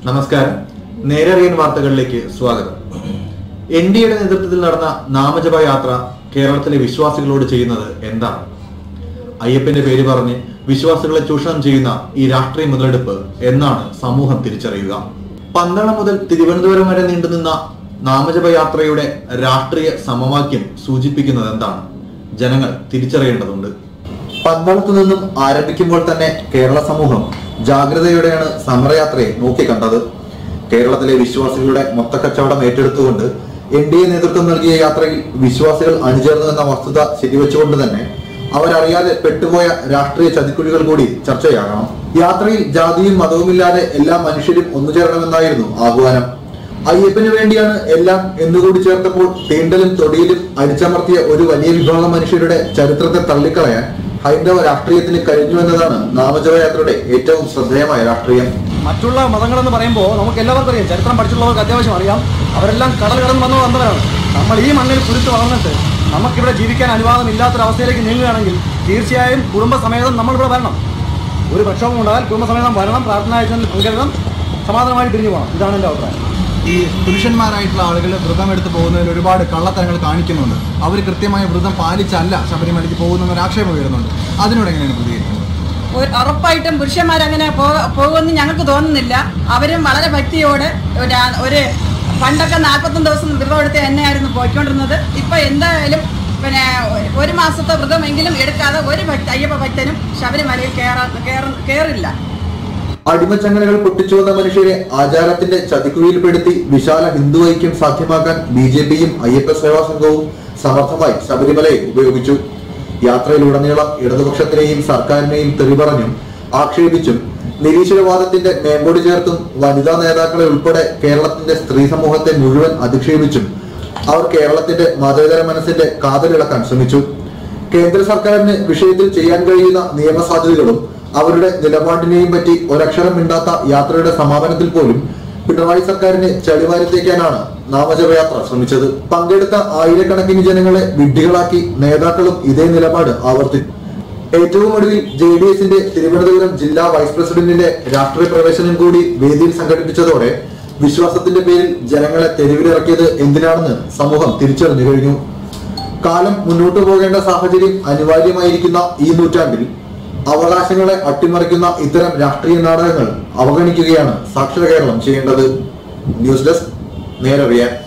നമസ്കാരം നേരറിയൻ വാർത്തകളിലേക്ക് സ്വാഗതം എൻ ഡി എയുടെ നേതൃത്വത്തിൽ നടന്ന നാമജപ യാത്ര കേരളത്തിലെ വിശ്വാസികളോട് ചെയ്യുന്നത് എന്താണ് അയ്യപ്പന്റെ പേര് പറഞ്ഞ് വിശ്വാസികളെ ചൂഷണം ചെയ്യുന്ന ഈ രാഷ്ട്രീയ മുതലെടുപ്പ് എന്നാണ് സമൂഹം തിരിച്ചറിയുക പന്തളം മുതൽ തിരുവനന്തപുരം വരെ നീണ്ടുനിന്ന നാമജപ യാത്രയുടെ രാഷ്ട്രീയ സമവാക്യം സൂചിപ്പിക്കുന്നത് എന്താണ് ജനങ്ങൾ തിരിച്ചറിയേണ്ടതുണ്ട് പന്തളത്തു നിന്നും ആരംഭിക്കുമ്പോൾ തന്നെ കേരള സമൂഹം ജാഗ്രതയോടെയാണ് സമരയാത്രയെ നോക്കിക്കണ്ടത് കേരളത്തിലെ വിശ്വാസികളുടെ മൊത്തക്കച്ചവടം ഏറ്റെടുത്തുകൊണ്ട് എൻ ഡി എ നേതൃത്വം നൽകിയ യാത്രയിൽ വിശ്വാസികൾ അണിചേർന്നു എന്ന വസ്തുത ശരിവെച്ചുകൊണ്ട് തന്നെ അവരറിയാതെ പെട്ടുപോയ രാഷ്ട്രീയ ചതിക്കുഴികൾ കൂടി ചർച്ചയാകണം യാത്രയിൽ ജാതിയും മതവുമില്ലാതെ എല്ലാ മനുഷ്യരും ഒന്നുചേരണമെന്നായിരുന്നു ആഹ്വാനം അയ്യപ്പന് വേണ്ടിയാണ് എല്ലാം എന്നുകൂടി ചേർത്തപ്പോൾ തീണ്ടലും തൊടിയിലും അടിച്ചമർത്തിയ ഒരു വലിയ വിഭാഗം മനുഷ്യരുടെ ചരിത്രത്തെ തള്ളിക്കളയാൻ ഹൈന്ദവ രാഷ്ട്രീയത്തിന് കഴിഞ്ഞു എന്നതാണ് നാമജപയാത്രയുടെ ഏറ്റവും ശ്രദ്ധേയമായ രാഷ്ട്രീയം മറ്റുള്ള മതങ്ങളെന്ന് പറയുമ്പോൾ നമുക്ക് എല്ലാവർക്കും അറിയാം ചരിത്രം പഠിച്ചിട്ടുള്ളവർക്ക് അത്യാവശ്യം അറിയാം അവരെല്ലാം കടൽ കടന്ന് വന്നു വന്നവരാണ് നമ്മൾ ഈ മണ്ണിൽ കുരുത്ത് വളർന്നിട്ട് നമുക്കിവിടെ ജീവിക്കാൻ അനുവാദമില്ലാത്തൊരവസ്ഥയിലേക്ക് നീങ്ങുകയാണെങ്കിൽ തീർച്ചയായും കുടുംബസമേതം നമ്മളിവിടെ വരണം ഒരു പ്രക്ഷോഭം ഉണ്ടായാൽ കുടുംബസമേതം വരണം പ്രാർത്ഥനായച്ചനിൽ പങ്കെടുക്കണം സമാധാനമായി പിരിഞ്ഞു പോകണം ഇതാണ് എൻ്റെ അഭിപ്രായം ഈ പുരുഷന്മാരായിട്ടുള്ള ആളുകൾ വ്രതം എടുത്ത് പോകുന്നതിൽ ഒരുപാട് കള്ളത്തരങ്ങൾ കാണിക്കുന്നുണ്ട് അവർ കൃത്യമായ വ്രതം പാലിച്ചല്ല ശബരിമലയ്ക്ക് പോകുന്ന ആക്ഷേപം വരുന്നുണ്ട് അതിനോട് എങ്ങനെയാണ് പ്രതികരിക്കുന്നത് ഒരു ഉറപ്പായിട്ടും പുരുഷന്മാരങ്ങനെ പോ- പോകുമെന്ന് ഞങ്ങൾക്ക് തോന്നുന്നില്ല അവരും വളരെ ഭക്തിയോടെ ഒരു ആ- ഒരു പണ്ടൊക്കെ നാൽപ്പത്തൊന്ന് ദിവസം വ്രതം എടുത്ത് തന്നെയായിരുന്നു പോയിക്കൊണ്ടിരുന്നത് ഇപ്പൊ എന്തായാലും പിന്നെ ഒ- ഒരു മാസത്തെ വ്രതമെങ്കിലും എടുക്കാതെ ഒരു ഭക്ത അയ്യപ്പ ഭക്തനും ശബരിമലയിൽ കയറാ കയറ- കയറില്ല അടിമച്ചങ്ങലകൾ പൊട്ടിച്ചു വന്ന മനുഷ്യരെ ആചാരത്തിന്റെ ചതിക്കുഴിയിൽപ്പെടുത്തി വിശാല ഹിന്ദു ഐക്യം സാധ്യമാക്കാൻ ബി ജെ പിയും അയ്യപ്പ സേവാ സംഘവും സമർത്ഥമായി ശബരിമലയെ ഉപയോഗിച്ചു യാത്രയിലുടനീളം ഇടതുപക്ഷത്തിനെയും സർക്കാരിനെയും തെറി പറഞ്ഞും ആക്ഷേപിച്ചും നിരീശ്വരവാദത്തിന്റെ മേമ്പോട് ചേർത്തും വനിതാ നേതാക്കളെ ഉൾപ്പെടെ കേരളത്തിന്റെ സ്ത്രീ സമൂഹത്തെ മുഴുവൻ അധിക്ഷേപിച്ചും അവർ കേരളത്തിന്റെ മതേതര മനസ്സിന്റെ കാതലിളക്കാൻ ശ്രമിച്ചു കേന്ദ്ര സർക്കാരിന് വിഷയത്തിൽ ചെയ്യാൻ കഴിയുന്ന നിയമസാധ്യതകളും അവരുടെ നിലപാടിനെയും പറ്റി ഒരക്ഷരം മിണ്ടാത്ത യാത്രയുടെ സമാപനത്തിൽ പോലും പിണറായി സർക്കാരിനെ ചളിവാരത്തേക്കാനാണ് നാമജപയാത്ര ശ്രമിച്ചത് പങ്കെടുത്ത ആയിരക്കണക്കിന് ജനങ്ങളെ വിഡ്ഢികളാക്കി നേതാക്കളും ഇതേ നിലപാട് ആവർത്തിച്ചു ഏറ്റവും ഒടുവിൽ ജെ ഡി എസിന്റെ തിരുവനന്തപുരം ജില്ലാ വൈസ് പ്രസിഡന്റിന്റെ രാഷ്ട്രീയ പ്രവേശനം കൂടി വേദിയിൽ സംഘടിപ്പിച്ചതോടെ വിശ്വാസത്തിന്റെ പേരിൽ ജനങ്ങളെ തെരുവിലിറക്കിയത് എന്തിനാണെന്ന് സമൂഹം തിരിച്ചറിഞ്ഞു കഴിഞ്ഞു കാലം മുന്നോട്ടു പോകേണ്ട സാഹചര്യം അനിവാര്യമായിരിക്കുന്ന ഈ നൂറ്റാണ്ടിൽ അവകാശങ്ങളെ അട്ടിമറിക്കുന്ന ഇത്തരം രാഷ്ട്രീയ നാടകങ്ങൾ അവഗണിക്കുകയാണ് സാക്ഷര കേരളം ചെയ്യേണ്ടത് ന്യൂസ് ഡെസ്ക് നേരറിയാൻ